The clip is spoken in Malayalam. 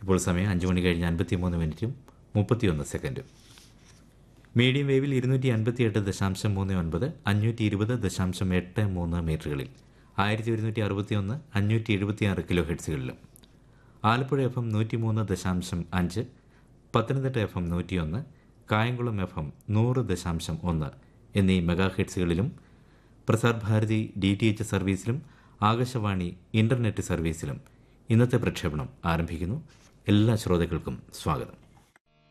ഇപ്പോൾ സമയം അഞ്ച് മണി കഴിഞ്ഞ് അൻപത്തിമൂന്ന് മിനിറ്റും മുപ്പത്തിയൊന്ന് സെക്കൻഡും മീഡിയം വേവിൽ ഇരുന്നൂറ്റി അൻപത്തി എട്ട് ദശാംശം മൂന്ന് ഒൻപത് അഞ്ഞൂറ്റി ഇരുപത് ദശാംശം എട്ട് മൂന്ന് മീറ്ററുകളിൽ ആയിരത്തി ഒരുന്നൂറ്റി അറുപത്തി ഒന്ന് അഞ്ഞൂറ്റി എഴുപത്തിയാറ് കിലോ ഹെഡ്സുകളിലും ആലപ്പുഴ എഫ് എം നൂറ്റി മൂന്ന് ദശാംശം അഞ്ച് പത്തനംതിട്ട എഫ് എം നൂറ്റിയൊന്ന് കായംകുളം എഫ് എം നൂറ് ദശാംശം ഒന്ന് എന്നീ മെഗാ ഹെഡ്സുകളിലും Prasar Bharati D T H സർവീസിലും ആകാശവാണി ഇന്റർനെറ്റ് സർവീസിലും ഇന്നത്തെ പ്രക്ഷേപണം ആരംഭിക്കുന്നു എല്ലാ ശ്രോതാക്കൾക്കും സ്വാഗതം